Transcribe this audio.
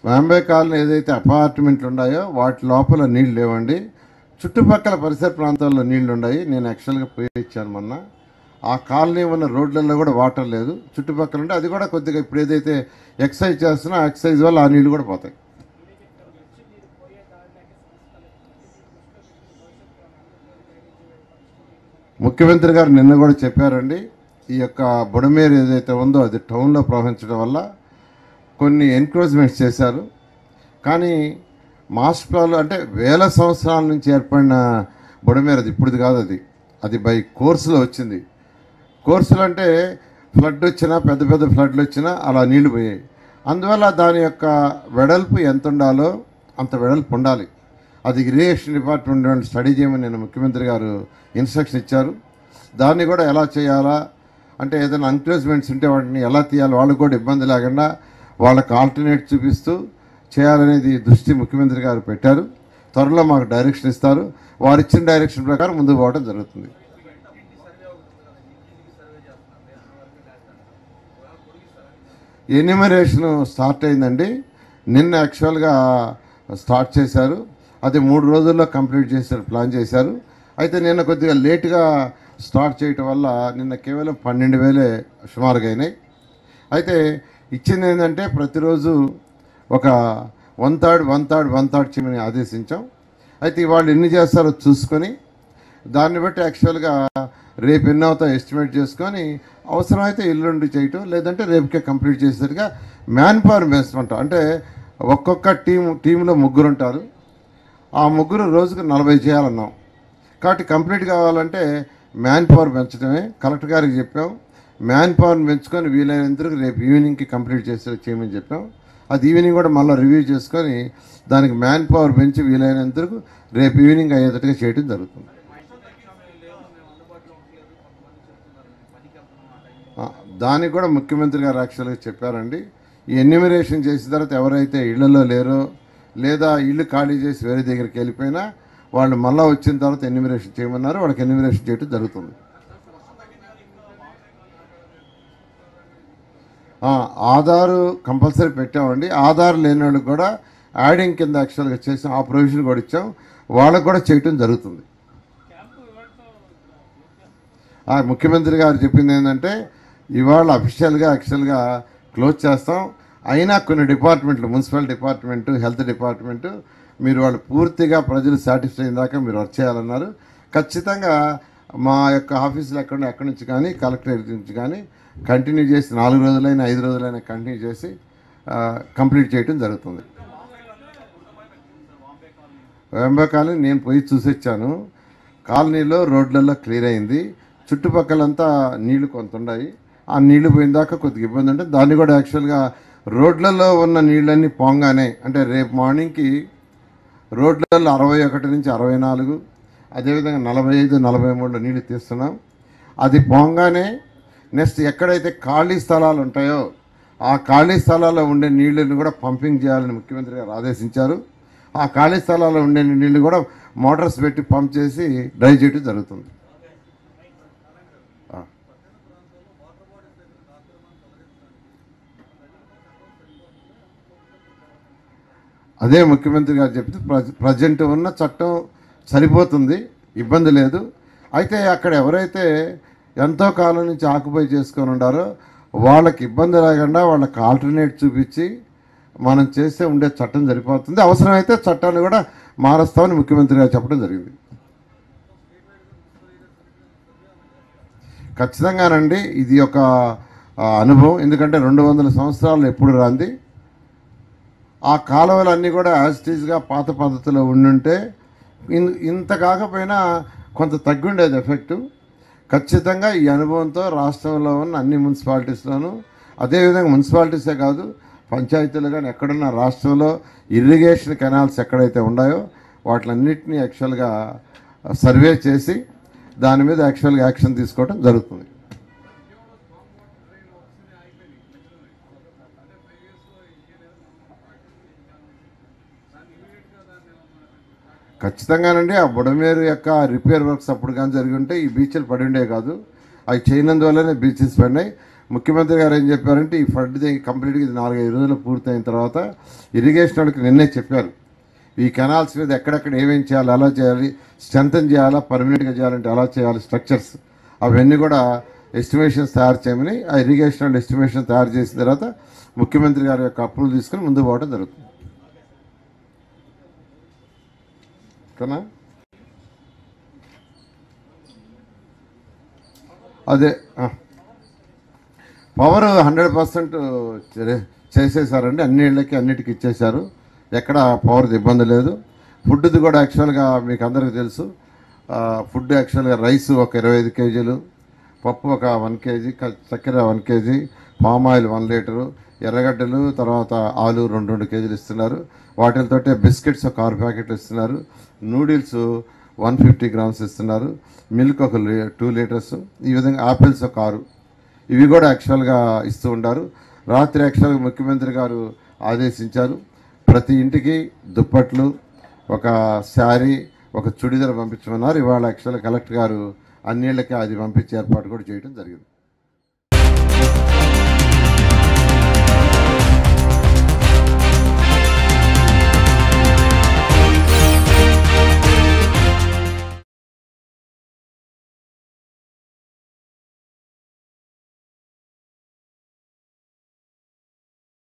Bombay colony ఏదైతే అపార్ట్మెంట్లు ఉన్నాయో వాటి లోపల నీళ్ళు లేవండి చుట్టుపక్కల పరిసర ప్రాంతాల్లో నీళ్లు ఉన్నాయి నేను యాక్చువల్గా పోయి ఇచ్చాను మొన్న ఆ కాలనీ ఉన్న రోడ్లలో కూడా వాటర్ లేదు చుట్టుపక్కల ఉంటే అది కూడా కొద్దిగా ఇప్పుడు ఏదైతే ఎక్సైజ్ చేస్తున్నా ఆ ఎక్సైజ్ వల్ల ఆ నీళ్లు కూడా పోతాయి ముఖ్యమంత్రి గారు నిన్న కూడా చెప్పారండి ఈ యొక్క బుడమేరు ఏదైతే ఉందో అది టౌన్లో ప్రవహించడం వల్ల కొన్ని ఎన్క్రోచ్మెంట్స్ చేశారు కానీ మాస్టర్ ప్లాన్లు అంటే వేల సంవత్సరాల నుంచి ఏర్పడిన బుడమేరు అది ఇప్పుడుది కాదు అది అది బై కోర్సులో వచ్చింది కోర్సులు అంటే ఫ్లడ్ వచ్చినా పెద్ద పెద్ద ఫ్లడ్లు వచ్చినా అలా నీళ్లు పోయాయి అందువల్ల దాని యొక్క వెడల్పు ఎంత ఉండాలో అంత వెడల్పు ఉండాలి అది ఇరిగేషన్ డిపార్ట్మెంట్ వాళ్ళు స్టడీ చేయమని నేను ముఖ్యమంత్రి గారు ఇన్స్ట్రక్షన్ ఇచ్చారు దాన్ని కూడా ఎలా చేయాలా అంటే ఏదైనా ఎంకరేజ్మెంట్స్ ఉంటే వాటిని ఎలా తీయాలి వాళ్ళకు కూడా ఇబ్బంది లేకుండా వాళ్ళకి ఆల్టర్నేట్ చూపిస్తూ చేయాలనేది దృష్టి ముఖ్యమంత్రి గారు పెట్టారు త్వరలో మాకు డైరెక్షన్ ఇస్తారు వారు ఇచ్చిన డైరెక్షన్ ప్రకారం ముందుకు పోవడం జరుగుతుంది ఎన్యూమరేషన్ స్టార్ట్ అయిందండి నిన్న యాక్చువల్గా స్టార్ట్ చేశారు అది మూడు రోజుల్లో కంప్లీట్ చేశారు ప్లాన్ చేశారు అయితే నిన్న కొద్దిగా లేట్గా స్టార్ట్ చేయటం వల్ల నిన్న కేవలం పన్నెండు వేలే సుమారుగా అయినాయి అయితే ఇచ్చింది ఏంటంటే ప్రతిరోజు ఒక one third one third one third చేయమని ఆదేశించాం అయితే వాళ్ళు ఎన్ని చేస్తారో చూసుకొని దాన్ని బట్టి యాక్చువల్గా రేపు ఎన్ని అవుతాయో ఎస్టిమేట్ చేసుకొని అవసరమైతే ఎల్లుండి చేయటం లేదంటే రేపుకే కంప్లీట్ చేసేట్టుగా మ్యాన్ పవర్ వేసుకుంటాం అంటే ఒక్కొక్క టీం టీంలో ముగ్గురు ఉంటారు ఆ ముగ్గురు రోజుకు నలభై చేయాలన్నాం కాబట్టి కంప్లీట్ కావాలంటే మ్యాన్ పవర్ పెంచడమే కలెక్టర్ గారికి చెప్పాం మ్యాన్ పవర్ని పెంచుకొని వీలైనంతరకు రేపు ఈవినింగ్కి కంప్లీట్ చేసే చేయమని చెప్పాం అది ఈవినింగ్ కూడా మళ్ళీ రివ్యూ చేసుకొని దానికి మ్యాన్ పవర్ పెంచి వీలైనంతరకు రేపు ఈవినింగ్ అయ్యేటట్టుగా చేయడం జరుగుతుంది ఆ, దానికి కూడా ముఖ్యమంత్రి గారు యాక్చువల్గా చెప్పారండి ఈ ఎన్యూమరేషన్ చేసిన తర్వాత ఎవరైతే ఇళ్లలో లేరో లేదా ఇల్లు ఖాళీ చేసి వేరే దగ్గరికి వెళ్ళిపోయినా వాళ్ళు మళ్ళీ వచ్చిన తర్వాత ఎన్యూమరేషన్ చేయమన్నారు వాళ్ళకి ఎన్యూమరేషన్ చేయడం జరుగుతుంది ఆ, ఆధారు కంపల్సరీ పెట్టామండి ఆధార్ లేని వాళ్ళకి కూడా యాడింగ్ కింద యాక్చువల్గా చేసాం ఆ ప్రొవిజన్ కూడా ఇచ్చాం వాళ్ళకు కూడా చేయటం జరుగుతుంది ఆ ముఖ్యమంత్రి గారు చెప్పింది ఏంటంటే ఇవాళ అఫీషియల్గా యాక్చువల్గా క్లోజ్ చేస్తాం అయినా కొన్ని డిపార్ట్మెంట్లు మున్సిపల్ డిపార్ట్మెంటు హెల్త్ డిపార్ట్మెంటు మీరు వాళ్ళు పూర్తిగా ప్రజలు సాటిస్ఫై అయిన దాకా మీరు వర్క్ చేయాలన్నారు ఖచ్చితంగా మా యొక్క ఆఫీసులు ఎక్కడ ఎక్కడి నుంచి కానీ కలెక్టరేట్ నుంచి కానీ కంటిన్యూ చేసి నాలుగు రోజులైనా ఐదు రోజులైనా కంటిన్యూ చేసి ఆ, కంప్లీట్ చేయడం జరుగుతుంది వెంబే కాలనీ నేను పోయి చూసొచ్చాను కాలనీలో రోడ్లలో క్లియర్ అయింది చుట్టుపక్కలంతా నీళ్లు కొంత ఉన్నాయి ఆ నీళ్లు పోయిన దాకా కొద్దిగా ఇబ్బంది ఉంటే దాన్ని కూడా యాక్చువల్గా రోడ్లలో ఉన్న నీళ్ళన్నీ పోంగానే అంటే రేపు మార్నింగ్కి రోడ్లలో అరవై ఒకటి నుంచి అరవై నాలుగు అదేవిధంగా నలభై ఐదు నలభై మూడులో నీళ్లు తీస్తున్నాం అది పోంగానే నెక్స్ట్ ఎక్కడైతే ఖాళీ స్థలాలు ఉంటాయో ఆ ఖాళీ స్థలాల్లో ఉండే నీళ్ళని కూడా పంపింగ్ చేయాలని ముఖ్యమంత్రి గారు ఆదేశించారు ఆ ఖాళీ స్థలాల్లో ఉండే నీళ్లు కూడా మోటార్స్ పెట్టి పంప్ చేసి డ్రై చేయడం జరుగుతుంది ఆ. అదే ముఖ్యమంత్రి గారు చెప్తే ప్రజెంట్ ఉన్న చట్టం సరిపోతుంది ఇబ్బంది లేదు అయితే అక్కడ ఎవరైతే ఎంతో కాలం నుంచి ఆక్యుపై చేసుకొని ఉండారో వాళ్ళకి ఇబ్బంది లేకుండా వాళ్ళకి ఆల్టర్నేట్ చూపించి మనం చేస్తే ఉండే చట్టం సరిపోతుంది అవసరమైతే చట్టాన్ని కూడా మారుస్తామని ముఖ్యమంత్రి గారు చెప్పడం జరిగింది ఖచ్చితంగానండి ఇది ఒక ఆ, అనుభవం ఎందుకంటే రెండు వందల సంవత్సరాలు ఎప్పుడు రాంది ఆ కాలువలన్నీ కూడా యాజిటీస్గా పాత పద్ధతిలో ఉండుంటే ఇన్- ఇంత కాకపోయినా కొంత తగ్గుండేది ఎఫెక్టు ఖచ్చితంగా ఈ అనుభవంతో రాష్ట్రంలో ఉన్న అన్ని మున్సిపాలిటీస్లోనూ అదేవిధంగా మున్సిపాలిటీసే కాదు పంచాయతీలు కానీ ఎక్కడున్న రాష్ట్రంలో ఇరిగేషన్ కెనాల్స్ ఎక్కడైతే ఉన్నాయో వాటిలన్నింటినీ యాక్చువల్గా సర్వే చేసి దాని మీద యాక్చువల్గా యాక్షన్ తీసుకోవడం జరుగుతుంది ఖచ్చితంగానండి ఆ బుడమేరు యొక్క రిపేర్ వర్క్స్ అప్పుడు కానీ జరిగి ఉంటే ఈ బీచ్లు పడి ఉండే కాదు అవి చేయనందువల్లనే బీచెస్ పడినాయి ముఖ్యమంత్రి గారు ఏం చెప్పారంటే ఈ ఫండ్ కంప్లీట్గా ఇది నాలుగైదు రోజులు పూర్తయిన తర్వాత ఇరిగేషన్ వాళ్ళకి నిన్నే చెప్పారు ఈ కెనాల్స్ మీద ఎక్కడెక్కడ ఏమేం చేయాలి ఎలా చేయాలి స్ట్రెంథన్ చేయాలా పర్మనెంట్గా చేయాలంటే ఎలా చేయాలి స్ట్రక్చర్స్ అవన్నీ కూడా ఎస్టిమేషన్స్ తయారు చేయమని ఆ ఇరిగేషన్ వాళ్ళు ఎస్టిమేషన్ తయారు చేసిన తర్వాత ముఖ్యమంత్రి గారి యొక్క అప్రూవల్ తీసుకుని ముందుకు పోవడం జరుగుతుంది ఓకేనా అదే ఆ. పవర్ హండ్రెడ్ పర్సెంట్ చేసేసారండి అన్ని ఇళ్ళకి అన్నిటికి ఇచ్చేశారు ఎక్కడ పవర్ది ఇబ్బంది లేదు ఫుడ్ది కూడా యాక్చువల్గా మీకు అందరికీ తెలుసు ఆ, ఫుడ్ యాక్చువల్గా రైస్ ఒక ఇరవై ఐదు కేజీలు పప్పు ఒక వన్ కేజీ క- చక్కెర one kg palm oil one litre ఎర్రగడ్డలు తర్వాత ఆలు రెండు రెండు కేజీలు ఇస్తున్నారు వాటితోటే బిస్కెట్స్ ఒక ఆరు ప్యాకెట్లు ఇస్తున్నారు నూడిల్స్ వన్ ఫిఫ్టీ గ్రామ్స్ ఇస్తున్నారు మిల్క్ ఒక లీ- టూ లీటర్స్ ఈ విధంగా ఆపిల్స్ ఒక ఆరు ఇవి కూడా యాక్చువల్గా ఇస్తూ ఉంటారు రాత్రి యాక్చువల్గా ముఖ్యమంత్రి గారు ఆదేశించారు ప్రతి ఇంటికి దుప్పట్లు ఒక శారీ ఒక చుడిదార్ పంపించమన్నారు ఇవాళ యాక్చువల్గా కలెక్టర్ గారు అన్నిళ్ళకి అది పంపించే ఏర్పాటు కూడా చేయడం జరిగింది